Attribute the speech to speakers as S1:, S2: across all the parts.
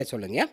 S1: சொல்லுங்க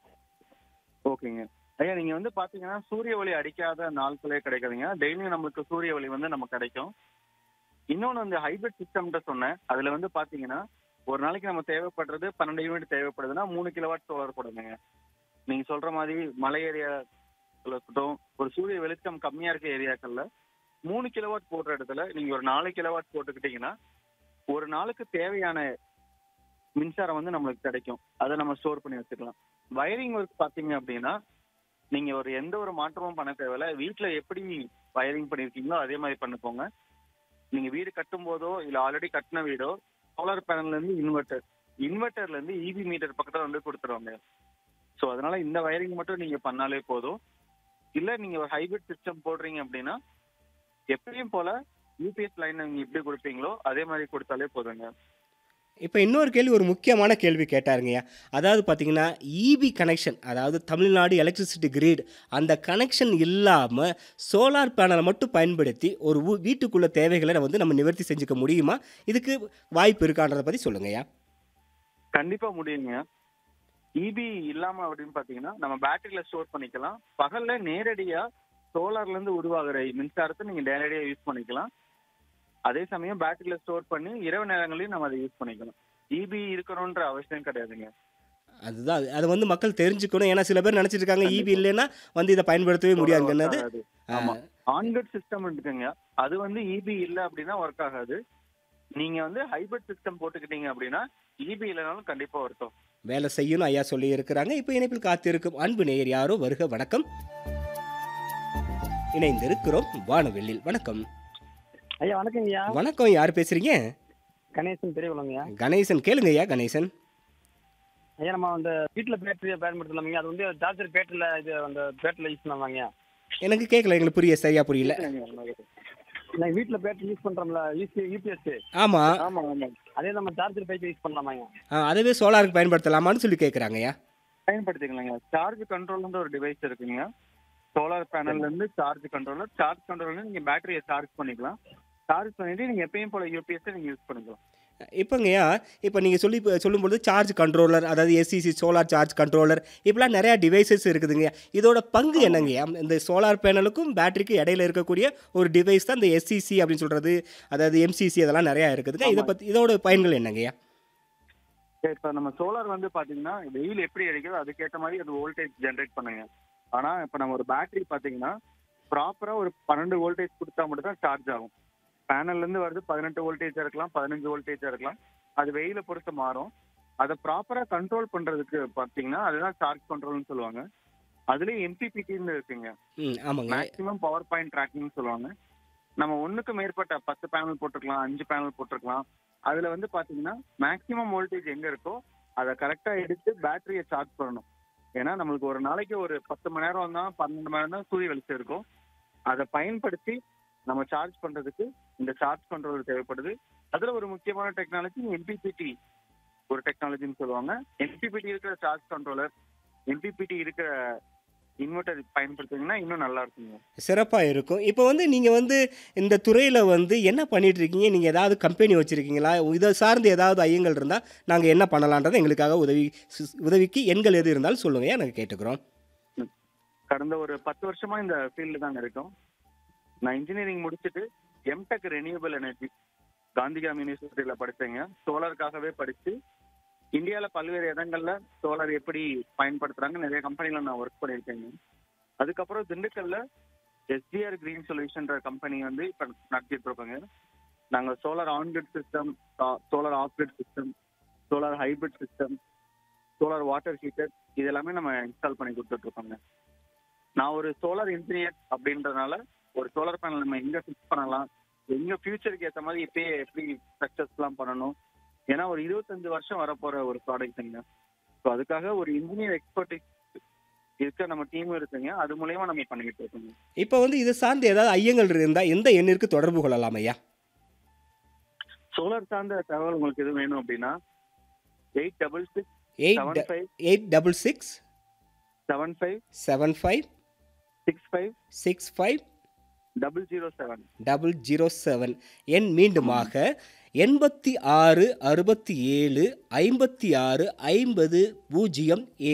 S2: ஓகேங்க ஐயா நீங்க வந்து பாத்தீங்கன்னா சூரிய ஒளி அடிக்காத நாட்களே கிடைக்குதுங்க டெய்லியும் நம்மளுக்கு சூரிய ஒளி வந்து நமக்கு கிடைக்கும் இன்னொன்னு வந்து ஹைபிரிட் சிஸ்டம்ன்ற சொன்னேன் அதுல வந்து பாத்தீங்கன்னா ஒரு நாளைக்கு நம்ம தேவைப்படுறது பன்னெண்டு யூனிட் தேவைப்படுதுன்னா மூணு கிலோவாட் சோலார் போடுங்க நீங்க சொல்ற மாதிரி மலை ஏரியா இருக்கட்டும் ஒரு சூரிய வெளிச்சம் கம்மியா இருக்க ஏரியாக்கள்ல மூணு கிலோவாட் போடுற இடத்துல நீங்க ஒரு நாலு கிலோவாட் போட்டுக்கிட்டீங்கன்னா ஒரு நாளுக்கு தேவையான மின்சாரம் வந்து நம்மளுக்கு கிடைக்கும் அதை நம்ம ஸ்டோர் பண்ணி வச்சுக்கலாம் வயரிங் ஒர்க் பாத்தீங்க அப்படின்னா நீங்க ஒரு எந்த ஒரு மாற்றமும் பண்ண தேவையில்ல வீட்ல எப்படி வயரிங் பண்ணிருக்கீங்களோ அதே மாதிரி பண்ணிக்கோங்க நீங்க வீடு கட்டும் போதோ இல்ல ஆல்ரெடி கட்டின வீடோ சோலார் பேனல்ல இருந்து இன்வெர்டர் இன்வெர்டர்ல இருந்து இபி மீட்டர் பக்கத்துல வந்து கொடுத்துருவாங்க ஸோ அதனால இந்த வயரிங் மட்டும் நீங்க பண்ணாலே போதும் இல்ல நீங்க ஒரு ஹைபிரிட் சிஸ்டம் போடுறீங்க அப்படின்னா எப்பயும் போல யூபிஎஸ் லைன் நீங்க எப்படி கொடுப்பீங்களோ அதே மாதிரி கொடுத்தாலே போதுங்க
S1: இப்போ இன்னொரு கேள்வி ஒரு முக்கியமான கேள்வி கேட்டாருங்கய்யா அதாவது பார்த்தீங்கன்னா இபி கனெக்ஷன் அதாவது தமிழ்நாடு எலக்ட்ரிசிட்டி கிரிட் அந்த கனெக்ஷன் இல்லாமல் சோலார் பேனலை மட்டும் பயன்படுத்தி ஒரு ஊ- வீட்டுக்குள்ள தேவைகளை வந்து நம்ம நிவர்த்தி செஞ்சுக்க முடியுமா இதுக்கு வாய்ப்பு இருக்கான்றதை பற்றி சொல்லுங்கய்யா
S2: கண்டிப்பா முடியுங்க இபி இல்லாம அப்படின்னு பாத்தீங்கன்னா நம்ம பேட்டரியில ஸ்டோர் பண்ணிக்கலாம் பகல்ல நேரடியா சோலார்ல இருந்து உருவாகிற மின்சாரத்தை நீங்க நேரடியா யூஸ் பண்ணிக்கலாம் அதே சமயம் பேட்டரியில ஸ்டோர் பண்ணி இரவு நேரங்களையும் நம்ம அதை யூஸ் பண்ணிக்கலாம் இபி இருக்கணும்ன்ற அவசியம் கிடையாதுங்க
S1: அதுதான் அது- அதை வந்து மக்கள் தெரிஞ்சுக்கணும் ஏன்னா சில பேர் நினச்சிட்டு இருக்காங்க இபி
S2: கண்டிப்பா.
S1: இல்லைன்னா வந்து இதை பயன்படுத்தவே முடியாதுங்கிறது
S2: ஆகாது. ஆமா ஆன்கட் சிஸ்டம் இருக்குங்க அது வந்து இபி இல்ல அப்படின்னா ஒர்க் ஆகாது நீங்க வந்து ஹைபிரிட் சிஸ்டம் போட்டுக்கிட்டீங்க அப்படின்னா இபி இல்லைனாலும் கண்டிப்பா ஒர்க் ஆகும்
S1: வேலை செய்யணும் ஐயா சொல்லி இருக்கிறாங்க இப்போ இணைப்பில் காத்திருக்கும் அன்பு நேயர் யாரோ வருக வணக்கம் இணைந்திருக்கிறோம் வானவெளியில் வணக்கம்
S3: ஐயா வணக்கங்க ஐயா
S1: வணக்கம் யார் பேசுறீங்க
S3: கணேசன் பெரியவளங்க
S1: கணேசன் கேளுங்க ஐயா கணேசன்
S3: ஐயா நம்ம அந்த வீட்டில் பேட்டரியை பயன்படுத்தலாமங்க அது வந்து சார்ஜர் பேட்டரியில் இது அந்த பேட்டரியில் யூஸ் பண்ணலாமாங்க
S1: எனக்கு கேட்கல எங்களுக்கு புரிய சரியா புரியல
S3: நான் வீட்டில் பேட்டரி யூஸ் பண்ணுறோம்ல யூசி யூபிஎஸ்
S1: ஆமா
S2: ஆமா ஆமா
S3: அதே நம்ம சார்ஜர் பைக் யூஸ் பண்ணலாமாங்க
S1: ஆ, அதவே சோலாருக்கு பயன்படுத்தலாமான்னு சொல்லி கேட்குறாங்க ஐயா
S2: பயன்படுத்திக்கலாங்க சார்ஜ் கண்ட்ரோல்ன்ற ஒரு டிவைஸ் இருக்குங்க சோலார் பேனல்ல இருந்து சார்ஜ் கண்ட்ரோலர் சார்ஜ் கண்ட்ரோலர் நீங்க பேட்டரியை சார்ஜ் பண்ணிக்கலாம் சார்ஜ் பண்ணிட்டு நீங்க எப்பயும் போல யூபிஎஸ் நீங்க யூஸ் பண்ணிக்கலாம்
S1: இப்போங்கய்யா இப்போ நீங்கள் சொல்லி இப்போ சொல்லும்பொழுது சார்ஜ் கண்ட்ரோலர் அதாவது எஸ்சிசி சோலார் சார்ஜ் கண்ட்ரோலர் இப்படிலாம் நிறையா டிவைசஸ் இருக்குதுங்க இதோட பங்கு என்னங்கய்யா இந்த சோலார் பேனலுக்கும் பேட்டரிக்கும் இடையில இருக்கக்கூடிய ஒரு டிவைஸ் தான் இந்த எஸ்சிசி அப்படின்னு சொல்கிறது அதாவது எம்சிசி அதெல்லாம் நிறையா இருக்குதுங்க இதை
S2: ஆமா.
S1: பற்றி இதோட பயன்கள் என்னங்கய்யா
S2: இப்ப நம்ம சோலார் வந்து பாத்தீங்கன்னா வெயில் எப்படி அடிக்குதோ அதுக்கேற்ற மாதிரி அது வோல்டேஜ் ஜென்ரேட் பண்ணுங்க ஆனா இப்ப நம்ம ஒரு பேட்டரி பாத்தீங்கன்னா ப்ராப்பரா ஒரு பன்னெண்டு வோல்டேஜ் கொடுத்தா மட்டும் தான் சார்ஜ் ஆகும் பேனல்ல இருந்து வருது பதினெட்டு வோல்டேஜா இருக்கலாம் பதினஞ்சு வோல்டேஜா இருக்கலாம் அது வெயில பொறுத்து மாறும் அதை ப்ராப்பரா கண்ட்ரோல் பண்றதுக்கு பாத்தீங்கன்னா அதுதான் சார்ஜ் கண்ட்ரோல்னு சொல்லுவாங்க அதுலயும் எம்பிபிடின்னு இருக்குங்க
S1: ம் ஆமாங்க
S2: மேக்ஸிமம் பவர் பாயிண்ட் ட்ராக்கிங் சொல்லுவாங்க நம்ம ஒண்ணுக்கு மேற்பட்ட பத்து பேனல் போட்டிருக்கலாம் அஞ்சு பேனல் போட்டிருக்கலாம் அதுல வந்து பாத்தீங்கன்னா மேக்ஸிமம் வோல்டேஜ் எங்க இருக்கோ அதை கரெக்டா எடுத்து பேட்டரியை சார்ஜ் பண்ணணும் ஏன்னா நம்மளுக்கு ஒரு நாளைக்கு ஒரு பத்து மணி நேரம் தான் பன்னெண்டு மணி நேரம் தான் சூரிய வெளிச்சம் இருக்கும் அதை பயன்படுத்தி நம்ம சார்ஜ் பண்றதுக்கு இந்த சார்ஜ் கண்ட்ரோலர் தேவைப்படுது அதுல ஒரு முக்கியமான டெக்னாலஜி எம்பிபிடி ஒரு டெக்னாலஜின்னு சொல்லுவாங்க எம்பிபிடி இருக்கிற சார்ஜ் கண்ட்ரோலர் எம்பிபிடி இருக்கிற இன்வெர்டர் பயன்படுத்துனீங்கன்னா இன்னும் நல்லா இருக்குங்க
S1: சிறப்பாக இருக்கும் இப்போ வந்து நீங்கள் வந்து இந்த துறையில் வந்து என்ன பண்ணிட்டு இருக்கீங்க நீங்கள் ஏதாவது கம்பெனி வச்சுருக்கீங்களா இதை சார்ந்து ஏதாவது ஐயங்கள் இருந்தால் நாங்கள் என்ன பண்ணலான்றதை எங்களுக்காக உதவி சு- உதவிக்கு எண்கள் எது இருந்தாலும் சொல்லுங்கள் நாங்கள் கேட்டுக்கிறோம்
S2: கடந்த ஒரு பத்து வருஷமா இந்த ஃபீல்டு தாங்க இருக்கோம் நான் இன்ஜினியரிங் முடிச்சுட்டு எம்டெக் ரெனியூவபிள் எனர்ஜி காந்திகிராம் யூனிவர்சிட்டியில படிச்சேங்க சோலாருக்காகவே படிச்சு இந்தியால பல்வேறு இடங்கள்ல சோலார் எப்படி பயன்படுத்துறாங்க நிறைய கம்பெனில நான் ஒர்க் பண்ணியிருக்கேங்க அதுக்கப்புறம் திண்டுக்கல்ல எஸ்டிஆர் கிரீன் சொல்யூஷன்ற கம்பெனி வந்து இப்ப நடத்திட்டு இருக்கோங்க நாங்க solar on grid system solar off grid system solar hybrid system solar water heater இது எல்லாமே நம்ம இன்ஸ்டால் பண்ணி கொடுத்துட்டு இருக்கோங்க நான் ஒரு சோலார் இன்ஜினியர் அப்படின்றதுனால ஒரு சோலார் பேனல் நம்ம எங்க ஃபிக்ஸ் பண்ணலாம் எங்க ஃபியூச்சருக்கு ஏற்ற மாதிரி இப்பயே எப்படி ஸ்ட்ரக்சர்ஸ்லாம் பண்ணணும் ஏன்னா ஒரு இருபத்தஞ்சு வருஷம் வரப்போற ஒரு ப்ராடக்ட்டுங்க ஸோ அதுக்காக ஒரு இன்ஜினியர் எக்ஸ்பர்டிஸ் இருக்க நம்ம டீம் இருக்குங்க அது மூலயமா நம்ம பண்ணிக்கிட்டு இருக்கோங்க
S1: இப்போ வந்து இது சார்ந்து ஏதாவது ஐயங்கள் இருந்தால் எந்த எண்ணிற்கு தொடர்பு கொள்ளலாம் ஐயா
S2: சோலார் சார்ந்த தகவல் உங்களுக்கு எதுவும் வேணும் அப்படின்னா eight double six
S1: eight
S2: seven five
S1: eight double six
S2: seven five
S1: seven five
S2: six five
S1: six five
S2: double zero seven
S1: double zero seven எண் மீண்டுமாக எண்பத்தி ஆறு அறுபத்தி ஏழு ஐம்பத்தி ஆறு ஐம்பது பூஜ்ஜியம்